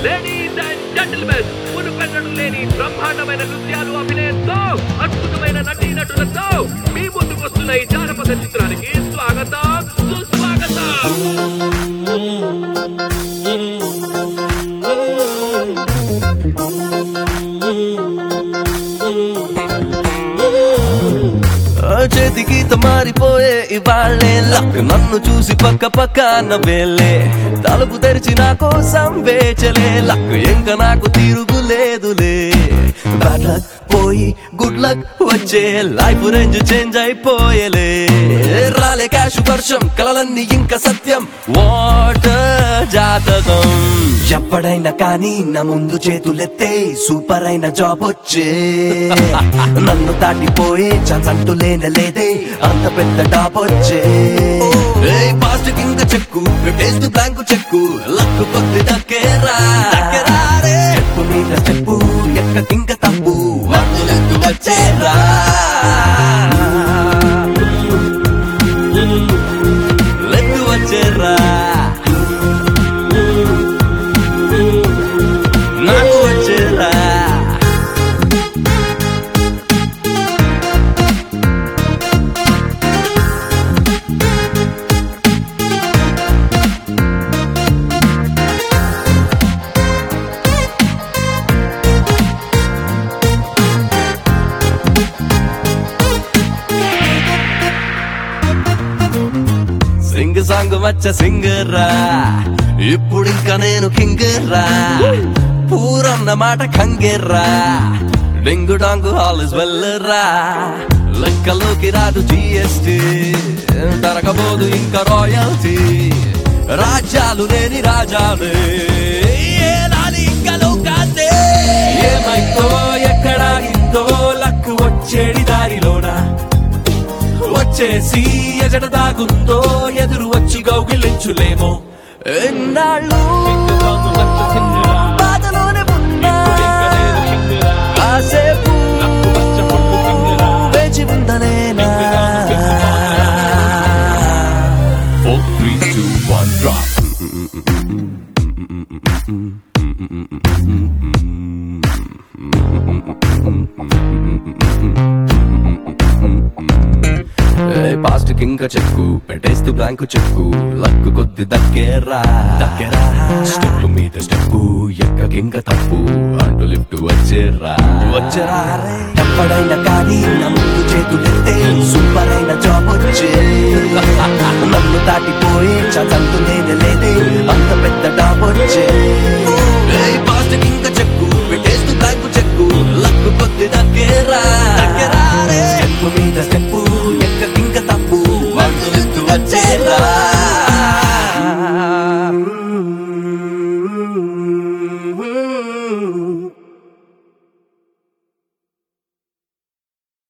Ladies and gentlemen మునుపెన్నడు లేని బ్రహ్మాండమైన నృత్యాలు అభినయంతో అద్భుతమైన నటీనటులతో మీ ముందుకు వస్తున్న ఈ జానపద చిత్రానికి స్వాగతం సుస్వాగతం ఆ చేతి గీత మారిపోయే ఇవాళ్ళే లక్ నన్ను చూసి పక్క పక్క నవ్వేలే తలుపు తెరిచి నా కోసం వేచలే లక్ ఇంకా నాకు తిరుగులేదులే బ్యాడ్ లక్ పోయి గుడ్ లక్ వచ్చే లైఫ్ రేంజ్ చేంజ్ అయిపోయేలే రాలే క్యాష్ వర్షం కలలన్నీ ఇంకా సత్యం వాటర్ జాతకం ఎప్పుడైనా కానీ నా ముందు చేతులెత్తే సూపర్ అయిన జాబ్ వచ్చే నన్ను దాటిపోయే ఛాన్స్ అంటూ లేనే లేదే అంత పెద్ద టాప్ వచ్చే పాస్ట్ కింద cheque taste blank cheque luck కొద్ది దక్కేరా చెప్పు మీద చెప్పు ఎక్క కింక తప్పు వందలెక్కు వచ్చేరా లెక్కు వచ్చేరా నాకు వచ్చేరా సింగ్ సాంగ్ వచ్చ సింగరా ఇప్పుడు ఇంకా నేను కింగరా పూరన్న మాట కంగెర్రా డింగు డాంగు హాల్ ఇస్ వెల్లరా లెక్కలోకి రాదు జిఎస్టి తరగబోదు ఇంకా రాయల్టీ రాజ్యాలు లేని రాజాలే ఏలాలి ఇంకా లోకాన్నే. ఏమైందో ఎక్కడాగిందో లక్కు వచ్చేడి దారిలోన వచ్చేసి ఎజట దాగుందో ఎదురు వచ్చి గౌగిలించులేమో ఎన్నాళ్ళు బాధలోనే ఉన్నా కాసేపు వేచి ఉండలేనా Four, three, two, one, drop. Past కింక చెక్కు పెట్టేస్తూ బ్లాంక్ చెక్కు లక్కు కొద్ది దక్కేరా దక్కేరా స్టెప్ మీద స్టెప్ ఎక్క కింక తప్పు అంటూ లిఫ్ట్ వచ్చేరా వచ్చేరా ఎప్పుడైనా కానీ నా ముందు చేతులెత్తే సూపర్ అయిన జాబ్ వచ్చే నన్ను దాటిపోయే చదంతు లేదే లేదే అంత పెద్ద